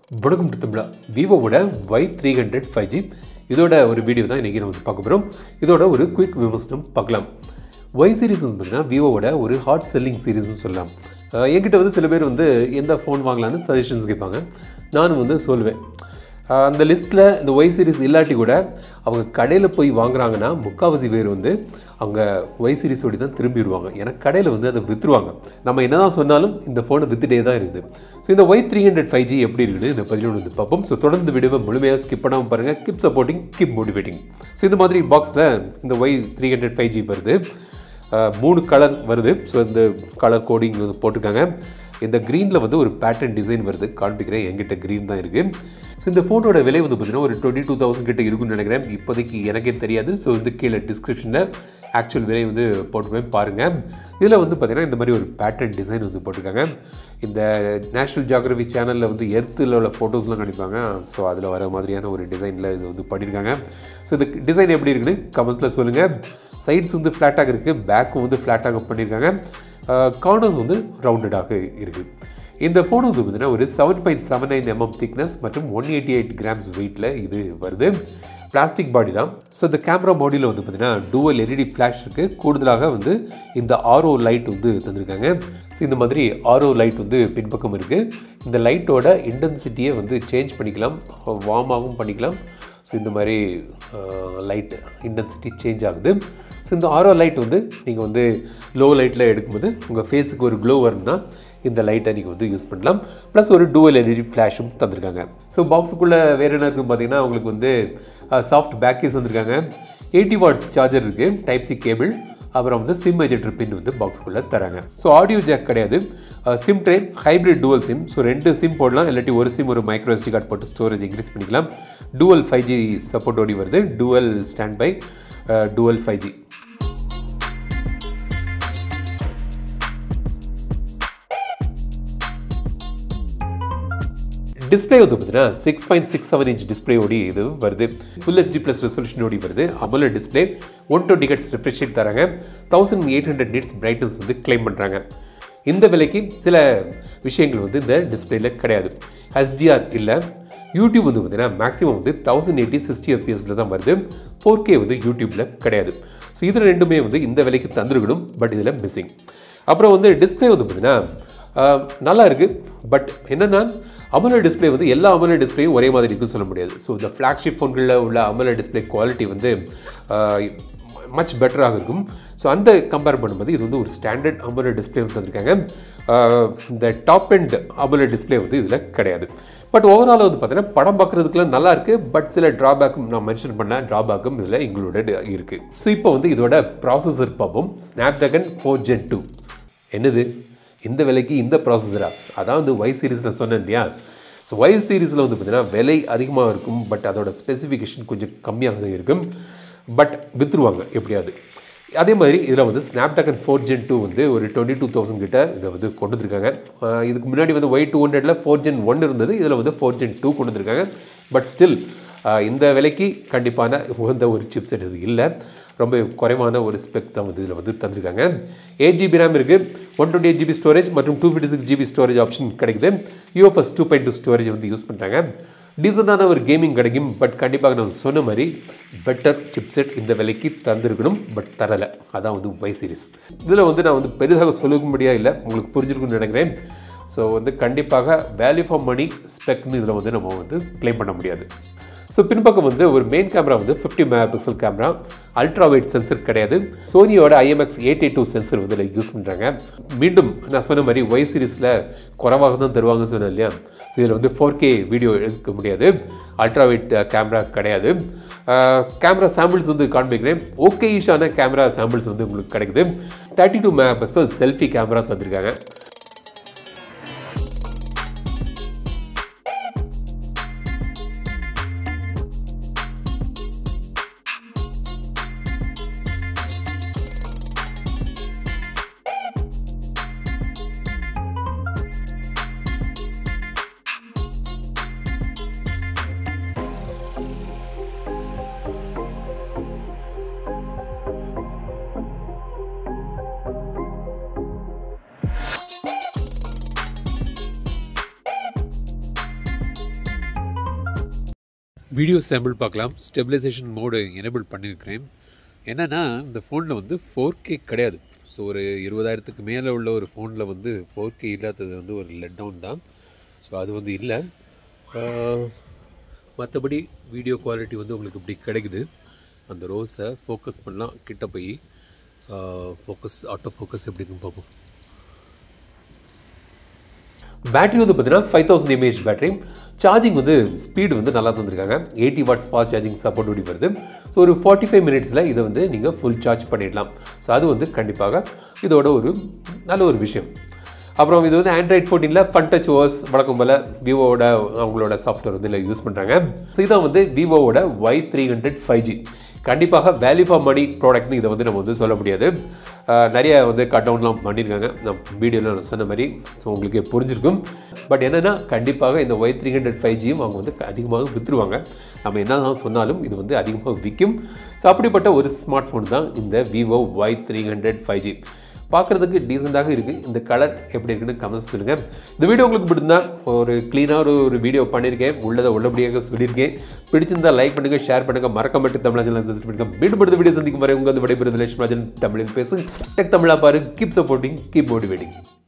வணக்கம் தமிழா விவோவோட Y three hundred five G இதோட ஒரு வீடியோ தான் இன்றைக்கி நம்ம பார்க்க போகிறோம் இதோட ஒரு குயிக் விமர்சனம் பார்க்கலாம் ஒய் சீரிஸ் வந்து பார்த்தீங்கன்னா விவோவோட ஒரு ஹாட் செல்லிங் சீரிஸ்னு சொல்லலாம் அஹ் என்கிட்ட வந்து சில பேர் வந்து எந்த ஃபோன் வாங்கலான்னு சஜஷன்ஸ் கேட்பாங்க நானும் வந்து சொல்லுவேன் ஆஹ் அந்த லிஸ்ட்டில் இந்த ஒய் சீரிஸ் இல்லாட்டி கூட அவங்க கடையில் போய் வாங்குறாங்கன்னா முக்காவாசி பேர் வந்து அவங்க ஒய் சீரிஸ் ஓடி தான் திரும்பிடுவாங்க ஏன்னா கடையில் வந்து அதை விற்றுருவாங்க நம்ம என்ன தான் சொன்னாலும் இந்த ஃபோனை வித்துட்டே தான் இருக்குது ஸோ இந்த Y three hundred five G எப்படி இருக்குது இந்த பதிலோடு வந்து பார்ப்போம் ஸோ தொடர்ந்து விடுவை முழுமையாக ஸ்கிப் பண்ணாமல் பாருங்கள் keep supporting keep motivating so இந்த மாதிரி பாக்ஸில் இந்த Y three hundred five G வருது ஆஹ் மூணு கலர் வருது ஸோ இந்த கலர் கோடிங் வந்து போட்டிருக்காங்க இந்த க்ரீனில் வந்து ஒரு பேட்டர்ன் டிசைன் வருது காண்பிக்கிறேன் என்கிட்ட க்ரீன் தான் இருக்குது ஸோ இந்த ஃபோனோட விலை வந்து பார்த்தீங்கன்னா ஒரு டுவெண்ட்டி டூ தௌசண்ட் கிட்ட இருக்குன்னு நினைக்கிறேன் இப்போதைக்கு எனக்கே தெரியாது ஸோ வந்து கீழே டிஸ்கிரிப்ஷனில் ஆக்சுவல் விலை வந்து போட்டுருவேன் பாருங்கள் இதில் வந்து பார்த்தீங்கன்னா இந்த மாதிரி ஒரு பேட்டர்ன் டிசைன் வந்து போட்டிருக்காங்க இந்த நேஷ்னல் ஜியாகிரபி சேனலில் வந்து எர்த்தில் உள்ள ஃபோட்டோஸ்லாம் காணிப்பாங்க ஸோ அதில் வர மாதிரியான ஒரு டிசைனில் இது வந்து பண்ணியிருக்காங்க ஸோ இந்த டிசைன் எப்படி இருக்குன்னு கமெண்ட்ஸில் சொல்லுங்கள் சைட்ஸ் வந்து ஃப்ளாட்டாக இருக்குது பேக்கும் வந்து ஃப்ளாட்டாக பண்ணியிருக்காங்க கார்னர்ஸ் வந்து ரவுண்டடாக இருக்குது இந்த ஃபோன் வந்து பார்த்தீங்கன்னா ஒரு seven point seven nine MM thickness மற்றும் ஒன் எயிட்டி எயிட் கிராம்ஸ் வெயிட்டில் இது வருது பிளாஸ்டிக் பாடி தான் ஸோ இந்த கேமரா மாடியில் வந்து பார்த்தீங்கன்னா டூவல் எல்இடி ஃப்ளாஷ் இருக்குது கூடுதலாக வந்து இந்த ஆரோ லைட் வந்து தந்திருக்காங்க ஸோ இந்த மாதிரி ஆரோ லைட் வந்து பின்பக்கம் இருக்குது இந்த லைட்டோட இன்டென்சிட்டியை வந்து சேஞ்ச் பண்ணிக்கலாம் வார்மாகவும் பண்ணிக்கலாம் ஸோ இந்த மாதிரி லைட் இன்டென்சிட்டி சேஞ்ச் ஆகுது ஸோ இந்த ஆரோ லைட் வந்து நீங்கள் வந்து லோ லைட்டில் எடுக்கும்போது உங்கள் ஃபேஸுக்கு ஒரு க்ளோ வரணும்னா இந்த லைட்டை நீங்கள் வந்து யூஸ் பண்ணலாம் ப்ளஸ் ஒரு டூவல் எல்இடி ஃப்ளாஷும் தந்திருக்காங்க ஸோ பாக்ஸுக்குள்ளே வேறு என்ன இருக்குன்னு பார்த்தீங்கன்னா உங்களுக்கு வந்து சாஃப்ட் பேக்கேஸ் வந்திருக்காங்க எயிட்டி வாட்ஸ் சார்ஜர் இருக்குது டைப் சி கேபிள் அப்புறம் வந்து சிம் எஜெக்டர் பின் வந்து பாக்ஸ்க்குள்ளே தராங்க ஸோ ஆடியோ ஜாக் கிடையாது SIM tray hybrid dual SIM so ரெண்டு சிம் போடலாம் இல்லாட்டி ஒரு சிம் ஒரு மைக்ரோ எஸ்டி கார்டு போட்டு ஸ்டோரேஜ் இன்க்ரீஸ் பண்ணிக்கலாம் டூவல் ஃபைவ் ஜி சப்போர்ட் ஓடி வருது dual standby dual five G display வந்து பார்த்தீங்கன்னா six point six seven inch டிஸ்பிளேயோடி இது வருது ஃபுல் ஹெச்டி ப்ளஸ் ரெசல்யூஷனோடி வருது AMOLED display one twenty hertz refresh தராங்க thousand eight hundred nits brightness வந்து கிளைம் பண்ணுறாங்க இந்த விலைக்கு சில விஷயங்கள் வந்து இந்த டிஸ்பிளேல கிடையாது HDR இல்லை யூடியூப் வந்து பார்த்தீங்கன்னா மேக்ஸிமம் வந்து தௌசண்ட் எயிட்டி சிக்ஸ்டி எஃபிஎஸில் தான் வருது ஃபோர் கே வந்து யூடியூப்பில் கிடையாது ஸோ இதில் ரெண்டுமே வந்து இந்த விலைக்கு தந்துருக்கணும் பட் இதில் மிஸ்ஸிங் அப்புறம் வந்து டிஸ்பிளே வந்து பார்த்தீங்கன்னா ஆஹ் நல்லா இருக்குது பட் என்னென்னா அமல டிஸ்பிளே வந்து எல்லா அமல டிஸ்பிளேயும் ஒரே மாதிரி இருக்குன்னு சொல்ல முடியாது ஸோ இந்த ஃப்ளாக்ஷிப் ஃபோன்களில் உள்ள அமல டிஸ்பிளே குவாலிட்டி வந்து மச் பெட்டராக இருக்கும் ஸோ அந்த கம்பேர் பண்ணும்போது இது வந்து ஒரு ஸ்டாண்டர்ட் அமல டிஸ்பிளே வந்து தந்திருக்காங்க ஆஹ் இந்த டாப் அண்ட் அமல டிஸ்பிளே வந்து இதில் கிடையாது பட் ஓவரால் வந்து பார்த்தீங்கன்னா படம் பார்க்குறதுக்குலாம் நல்லா இருக்குது பட் சில ட்ராபேக்கும் நான் மென்ஷன் பண்ண ட்ராபேக்கும் இதில் இன்க்ளூடட் இருக்குது ஸோ இப்போ வந்து இதோட ப்ராசஸர் பார்ப்போம் ஸ்னாப்ட்ராகன் ஃபோர் ஜென் டூ என்னது இந்த விலைக்கு இந்த ப்ராசஸரா அதான் வந்து ஒய் சீரிஸில் சொன்னேன் இல்லையா ஸோ ஒய் சீரிஸில் வந்து பார்த்தீங்கன்னா விலை அதிகமாக இருக்கும் பட் அதோட ஸ்பெசிஃபிகேஷன் கொஞ்சம் கம்மியாக தான் இருக்கும் பட் விற்றுருவாங்க எப்படியாவது அதே மாதிரி இதில் வந்து ஸ்னாப்ட்ராகன் ஃபோர் ஜென் டூ வந்து ஒரு டுவெண்ட்டி டூ தௌசண்ட் கிட்ட இதை வந்து கொண்டு வந்திருக்காங்க ஆஹ் இதுக்கு முன்னாடி வந்து ஒய் டூ ஹண்ட்ரடில் ஃபோர் ஜென் ஒன் இருந்தது இதில் வந்து ஃபோர் ஜென் டூ கொண்டு வந்திருக்காங்க பட் ஸ்டில் இந்த விலைக்கு கண்டிப்பான உகந்த ஒரு சிப் செட் இது இல்லை ரொம்ப குறைவான ஒரு ஸ்பெக் தான் வந்து இதில் வந்து தந்திருக்காங்க எயிட் ஜிபி ரேம் இருக்குது one twenty eight GB storage மற்றும் two fifty six GB storage option கிடைக்குது UFS two point two storage வந்து யூஸ் பண்ணுறாங்க டீசெண்டான ஒரு கேமிங் கிடைக்கும் பட் கண்டிப்பாக நான் சொன்ன மாதிரி பெட்டர் சிப்செட் இந்த விலைக்கு தந்திருக்கணும் பட் தரலை அதான் வந்து ஒய் சீரிஸ் இதில் வந்து நான் வந்து பெரிதாக சொல்ல முடியாது இல்லை உங்களுக்கு புரிஞ்சிருக்குன்னு நினைக்கிறேன் ஸோ வந்து கண்டிப்பாக வேல்யூ ஃபார் மணி ஸ்பெக்னு இதில் வந்து நம்ம வந்து க்ளைம் பண்ண முடியாது ஸோ பின்பக்கம் வந்து ஒரு மெயின் கேமரா வந்து fifty megapixel camera ultra wide sensor கிடையாது சோனியோட ஐஎம்எக்ஸ் எயிட்டி டூ சென்சர் வந்து இதில் யூஸ் பண்ணுறாங்க மீண்டும் நான் சொன்ன மாதிரி ஒய் சீரிஸில் குறைவாக தான் தருவாங்கன்னு சொன்னேன் இல்லையா ஸோ இதில் வந்து ஃபோர் கே வீடியோ எடுக்க முடியாது அல்ட்ரா வைட் கேமரா கிடையாது கேமரா சாம்பிள்ஸ் வந்து காண்பிக்கிறேன் ஓகே ஈஷான கேமரா சாம்பிள்ஸ் வந்து உங்களுக்கு கிடைக்குது thirty two megapixel selfie camera தந்திருக்காங்க வீடியோ சாம்பிள் பார்க்கலாம் ஸ்டெபிலைசேஷன் மோடு எனேபிள் பண்ணியிருக்கிறேன் என்னென்னா இந்த ஃபோனில் வந்து ஃபோர் கே கிடையாது ஸோ ஒரு இருபதாயிரத்துக்கு மேலே உள்ள ஒரு ஃபோனில் வந்து ஃபோர் கே இல்லாதது வந்து ஒரு லெட் டவுன் தான் ஸோ அது வந்து இல்லை மற்றபடி வீடியோ குவாலிட்டி வந்து உங்களுக்கு இப்படி கிடைக்குது அந்த ரோஸை ஃபோக்கஸ் பண்ணலாம் கிட்ட போய் ஃபோக்கஸ் ஆட்டோ ஃபோக்கஸ் எப்படி இருக்குன்னு பார்ப்போம் பேட்டரி வந்து பார்த்தீங்கன்னா five thousand mAh battery charging வந்து ஸ்பீடு வந்து நல்லா தந்திருக்காங்க eighty watts fast charging support ஓடி வருது ஸோ ஒரு ஃபார்ட்டி ஃபைவ் மினிட்ஸில் இதை வந்து நீங்கள் ஃபுல் சார்ஜ் பண்ணிடலாம் ஸோ அது வந்து கண்டிப்பாக இதோட ஒரு நல்ல ஒரு விஷயம் அப்புறம் இது வந்து ஆண்ட்ராய்ட் ஃபோர்டீனில் ஃபன் டச் ஓஸ் வழக்கம் போல் விவோவோட அவங்களோட சாஃப்ட்வேர் வந்து இதில் யூஸ் பண்ணுறாங்க ஸோ இதான் வந்து விவோவோட Y three hundred five G கண்டிப்பாக வேல்யூ ஃபார் மணி ப்ராடக்ட்னு இதை வந்து நம்ம வந்து சொல்ல முடியாது நிறைய வந்து கட் டவுன்லாம் பண்ணியிருக்காங்க நான் வீடியோவில் நான் சொன்ன மாதிரி ஸோ உங்களுக்கு புரிஞ்சிருக்கும் பட் என்னென்னா கண்டிப்பாக இந்த ஒய் த்ரீ ஹண்ட்ரட் ஃபைவ் ஜியும் அவங்க வந்து அதிகமாக விற்றுருவாங்க நம்ம என்ன தான் சொன்னாலும் இது வந்து அதிகமாக விற்கும் ஸோ அப்படிப்பட்ட ஒரு ஸ்மார்ட் ஃபோன் தான் இந்த Vivo Y three hundred five G பார்க்குறதுக்கு டீசெண்டாக இருக்குது இந்த கலர் எப்படி இருக்குன்னு கமெண்ட்ஸ் சொல்லுங்கள் இந்த வீடியோ உங்களுக்கு பிடிச்சிருந்தா ஒரு க்ளீனாக ஒரு ஒரு வீடியோ பண்ணியிருக்கேன் உள்ளதை உள்ளபடியாக சொல்லியிருக்கேன் பிடிச்சிருந்தா லைக் பண்ணுங்கள் ஷேர் பண்ணுங்கள் மறக்க மட்டும் தமிழ் சேனல் சப்ஸ்கிரைப் பண்ணுங்கள் வீடு படுத்த வீடியோ சந்திக்கும் வரை உங்கள் விடைபெறுது லட்சுமி ராஜன் தமிழில் பேசு டெக் தமிழா பாரு கீப் சப்போர்ட்டிங் கீப் மோட்டிவேட்டிங்